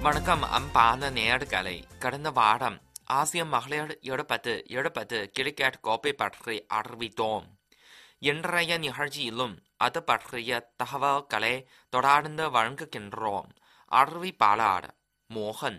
வணக்கம் அன்பான நேயர்களே கடந்த வாரம் ஆசிய மகளிர் எழுபத்து எழுபத்து கிரிக்கெட் கோப்பை பற்றி அறிவித்தோம் இன்றைய நிகழ்ச்சியிலும் அது பற்றிய தகவல்களை தொடர்ந்து வழங்குகின்றோம் அறிவிப்பாளர் மோகன்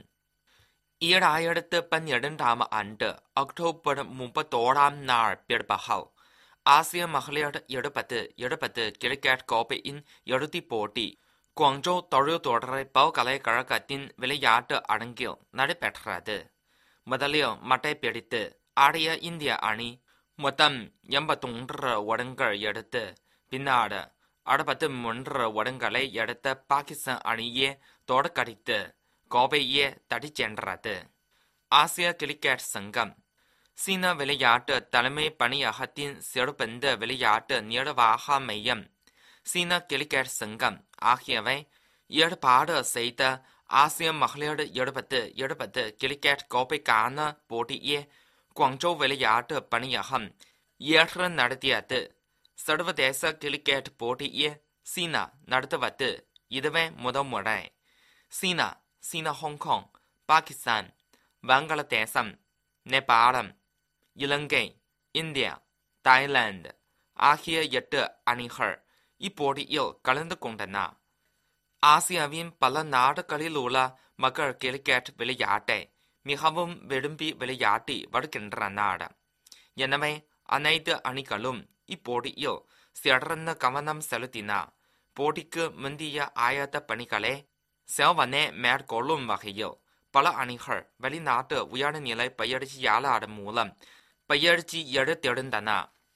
ஈராயிரத்து பன்னிரண்டாம் ஆண்டு அக்டோபர் முப்பத்தோராம் நாள் பிற்பகல் ஆசிய மகளிர் எழுபத்து எழுபத்து கிரிக்கெட் கோப்பையின் இறுதிப் போட்டி குவாங்ஜோ தொழில்துறை பல்கலைக்கழகத்தின் விளையாட்டு அரங்கில் நடைபெற்றது முதலில் மட்டை பிடித்து ஆடிய இந்திய அணி மொத்தம் எண்பத்தொன்று ஓடங்கள் எடுத்து பின்னாடு அறுபத்து மூன்று ஓடங்களை எடுத்த பாகிஸ்தான் அணியே தோற்கடித்து கோப்பையே தட்டிச் சென்றது ஆசிய கிரிக்கெட் சங்கம் சீன விளையாட்டு தலைமை பணியகத்தின் சிறுபந்து விளையாட்டு நிர்வாக மையம் சீன கிரிக்கெட் சங்கம் ஆகியவை ஏற்பாடு செய்த ஆசிய மகளிர் எழுபத்து எழுபத்து கிரிக்கெட் கோப்பைக்கான போட்டியே குவாங்ஜோ விளையாட்டு பணியகம் ஏற்று நடத்தியது சர்வதேச கிரிக்கெட் போட்டியே சீனா நடத்துவது இதுவே முதல் முறை சீனா சீனா ஹாங்காங் பாகிஸ்தான் வங்காளதேசம் நேபாளம் இலங்கை இந்தியா தாய்லாந்து ஆகிய எட்டு அணிகள் இப்போட்டியில் கலந்து கொண்டன ஆசியாவின் பல நாடுகளில் உள்ள மக்கள் கிரிக்கெட் விளையாட்டை மிகவும் விரும்பி விளையாட்டி வருகின்றனர் எனவே அனைத்து அணிகளும் இப்போட்டியில் சிறந்த கவனம் செலுத்தின போட்டிக்கு முந்தைய ஆயத்த பணிகளை செவனே மேற்கொள்ளும் வகையில் பல அணிகள் வெளிநாட்டு உயர்நிலை பயிற்சியாளர் மூலம் பயிற்சி எடுத்திருந்தன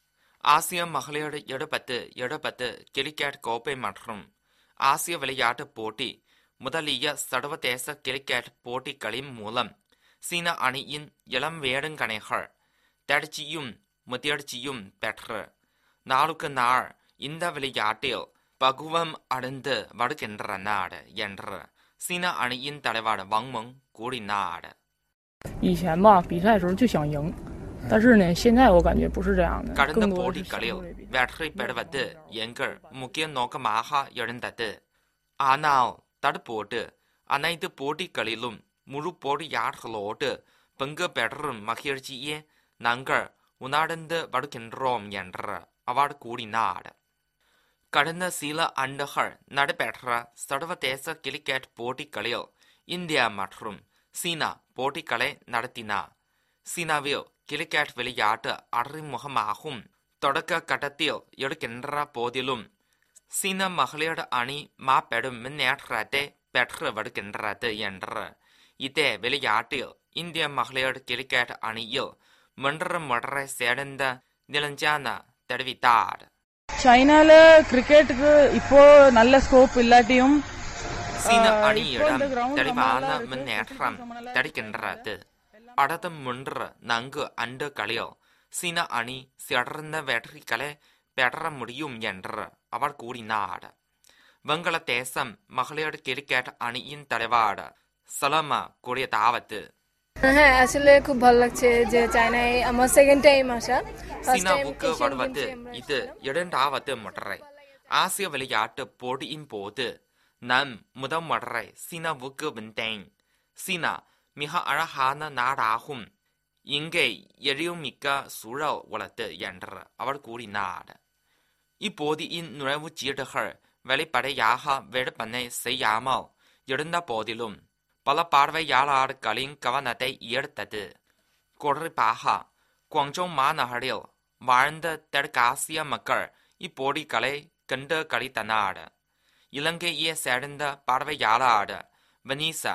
ஆசிய மகளிர் எழுபத்து எழுபத்து கிரிக்கெட் கோப்பை மற்றும் ஆசிய விளையாட்டுப் போட்டி முதலிய சர்வதேச கிரிக்கெட் போட்டிகளின் மூலம் சீன அணியின் இளம் வேடுங்கணைகள் தேர்ச்சியும் முதிர்ச்சியும் பெற்று நாளுக்கு நாள் இந்த விளையாட்டில் பகுவம் அடைந்து வருகின்றனர் என்று சீன அணியின் தலைவர் வாங்மங் கூறினார் 以前吧，比赛的时候就想赢，但是呢，现在我感觉不是这样的， கடந்த 更多的是相 போட்டிகளில் 对比赛 வெற்றி பெறுவது எங்கள் முக்கிய நோக்கமாக இருந்தது ஆனால் தடுப்போடு அனைத்து போட்டிகளிலும் முழு போட்டியாளர்களோடு பங்கு பெறும் மகிழ்ச்சியே நாங்கள் உணர்ந்து வருகின்றோம் என்று அவர் கூறினார் கடந்த சில ஆண்டுகள் நடைபெற்ற சர்வதேச கிரிக்கெட் போட்டிகளில் இந்தியா மற்றும் சீனா போட்டிகளை நடத்தின சீனாவில் கிரிக்கெட் விளையாட்டு அறிமுகமாகும் தொடக்க கட்டத்தில் இருக்கின்ற போதிலும் சீன மகளிர் அணி மாபெரும் முன்னேற்றத்தை பெற்று வருகின்றது என்று இதே விளையாட்டில் இந்திய மகளிர் கிரிக்கெட் அணியில் மூன்று முறை சேர்ந்த நிலஞ்சானா தெரிவித்தார் சைனால கிரிக்கெட்டுக்கு இப்போ நல்ல ஸ்கோப் இல்லாட்டியும் சீன ஆஹ், இப்போ அணியிடம் இந்த ground ரொம்ப தெளிவான நல்லா இருக்கு. முன்னேற்றம் சுத்தம் நல்லா இருக்கு. கிடைக்கின்றது அடுத்த மூன்று நான்கு ஆண்டுகளில் சீன அணி சிறந்த வெற்றிகளை பெற முடியும் என்று அவர் கூறினார் வங்காளதேசம் மகளிர் கிரிக்கெட் அணியின் தலைவர் சலமா கூறியதாவது হ্যাঁ আসলে খুব ভালো লাগছে যে চায়নায় আমার সেকেন্ড টাইম আসা ফার্স্ট টাইম சீனாவுக்கு வருவது இது இரண்டாவது முறை ஆசிய விளையாட்டு போட்டியின் போது நான் முதல் முறை சீனாவுக்கு வந்தேன் சீனா மிக அழகான நாடாகும் இங்கே எழில்மிக்க சூழல் உள்ளது என்று அவர் கூறினார் இப்போதியின் நுழைவுச்சீட்டுகள் வெளிப்படையாக விற்பனை செய்யாமல் இருந்த போதிலும் பல பார்வையாளர்களின் கவனத்தை ஈர்த்தது குறிப்பாக குவாங்ஜோ மாநகரில் வாழ்ந்த தெற்காசிய மக்கள் இப்போட்டிகளை கண்டு களித்தனர் இலங்கையை சேர்ந்த பார்வையாளர் வனீசா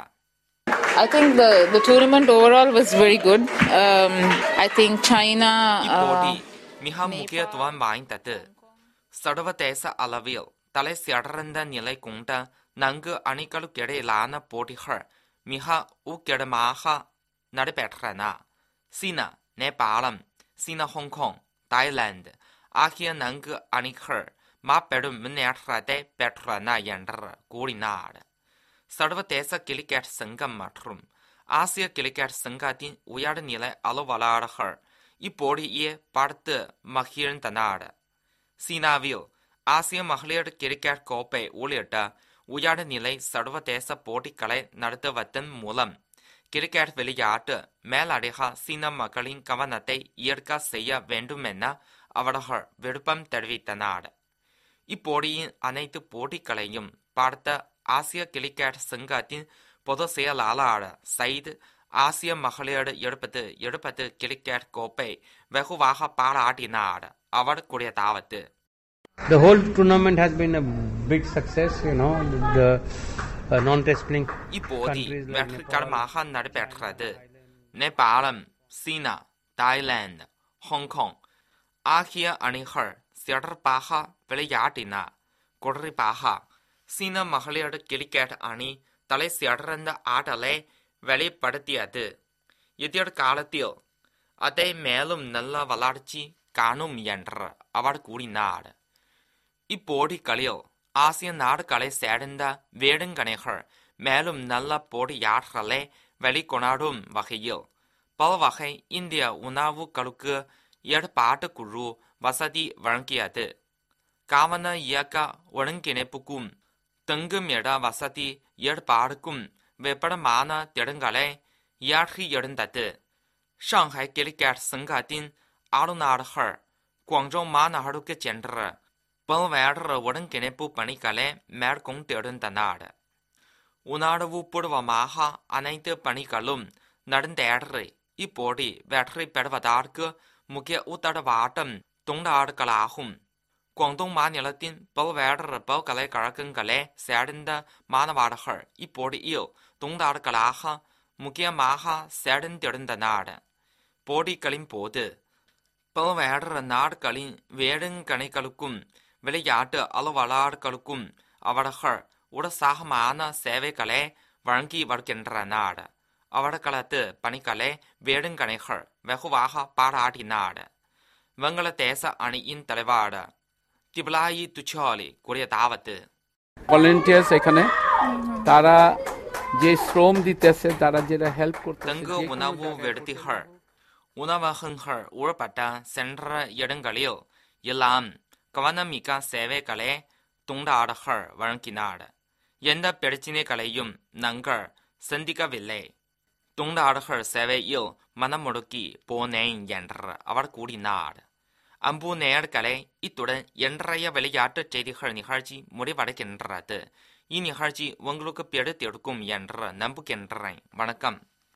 I think the, the tournament overall was very good. Um, I think China. இப்போட்டி Uh, மிக முக்கியத்துவம் வாய்ந்தது சர்வதேச அளவில் தலை சிறந்த நிலை கொண்ட நான்கு அணிகளுக்கிடையிலான போட்டிகள் மிக ஊக்கிடமாக நடைபெற்றன சீனா நேபாளம் சீனா ஹாங்காங் தாய்லாந்து ஆகிய நான்கு அணிகள் மாபெரும் முன்னேற்றத்தை பெற்றன என்று கூறினார் சர்வதேச கிரிக்கெட் சங்கம் மற்றும் ஆசிய கிரிக்கெட் சங்கத்தின் உயர்நிலை அலுவலர்கள் இப்போட்டியை பார்த்து மகிழ்ந்தனர் சீனாவில் ஆசிய மகளிர் கிரிக்கெட் கோப்பை உள்ளிட்ட உயர்நிலை சர்வதேச போட்டிகளை நடத்துவதன் மூலம் கிரிக்கெட் விளையாட்டு மேலதிக சீன மக்களின் கவனத்தை ஈர்க்க செய்ய வேண்டுமென அவர்கள் விருப்பம் தெரிவித்தனர் இப்போட்டியின் அனைத்து போட்டிகளையும் பார்த்த ஆசிய கிரிக்கெட் சங்கத்தின் பொதுச் செயலாளர் சயித் ஆசிய மகளிர் எழுபது எழுபது கிரிக்கெட் கோப்பை வெகுவாக பாராட்டினார் அவர் கூறியதாவது The whole tournament has been a big success, you know. The uh, non-test playing இப்போதி countries like வெற்றிகரமாக நடைபெற்றது நேபாளம் சீனா தாய்லாந்து ஹாங்காங் ஆகிய அணிகள் சிறப்பாக விளையாடின குறிப்பாக சீன மகளிர் கிரிக்கெட் அணி தலை சிறந்த ஆட்டலை வெளிப்படுத்தியது எதிர்காலத்தில் அதை மேலும் நல்ல வளர்ச்சி காணும் என்று அவர் கூறினார் இப்போட்டிகளில் ஆசிய நாடுகளை சேர்ந்த வேடுங்கணைகள் மேலும் நல்ல போட்டியாளர்களை வெளிக்கொணரும் வகையில் பல்வகை இந்திய உணவுகளுக்கு ஏற்பாட்டு குழு வசதி வழங்கியது காவன இயக்க ஒருங்கிணைப்புக்கும் தங்குமிட வசதி ஏற்பாடுக்கும் வெப்படமான திட்டங்களை இயற்றியிருந்தது ஷாங்காய் கிரிக்கெட் சங்கத்தின் ஆளுநர்கள் குவாங்ஜோ மாநாடுக்கு சென்று பல்வேறு ஒருங்கிணைப்பு பணிகளை மேற்கொண்டிருந்தனர் உணர்வுபூர்வமாக அனைத்து பணிகளும் நடந்தேறி இப்போட்டி வெற்றி பெறுவதற்கு முக்கிய உத்தரவாதம் தொண்டார்களாகும் குவாங்டோங் மாநிலத்தின் பல்வேறு பல்கலைக்கழகங்களை சேர்ந்த மாணவர்கள் இப்போட்டியில் தொண்டார்களாக முக்கியமாக சேர்ந்திருந்தனர் போட்டிகளின் போது பல்வேறு நாடுகளின் வேடுங்கணைகளுக்கும் விளையாட்டு அலுவலர்களுக்கும் அவர்கள் உற்சாகமான சேவைகளை வழங்கி வருகின்றனர் அவர்களது பணிகளை வேடுங்கணைகள் வெகுவாக பாராட்டினார் வங்களாதேச அணியின் தலைவர் திபுலாயி துச்சாலி கூறியதாவது ভলেন্টিয়ার্স এখানে তারা যে শ্রম দিতেছে তারা যেটা হেল্প করতেছে தங்கு যে কোনো உணவு জায়গায় விடுதிகள் உணவகங்கள் உள்பட்ட சென்ற இடங்களில் எல்லாம் கவனமிக்க சேவைகளை தொண்டாளர்கள் வழங்கினார் எந்த பிரச்சினைகளையும் நாங்கள் சந்திக்கவில்லை தொண்டாளர்கள் சேவையில் மனமுடுக்கி போனேன் என்று அவர் கூறினார் அம்பு நேயர்களே இத்துடன் இன்றைய விளையாட்டுச் செய்திகள் நிகழ்ச்சி முடிவடைகின்றது இந்நிகழ்ச்சி உங்களுக்கு பிடித்திருக்கும் என்று நம்புகின்றேன் வணக்கம்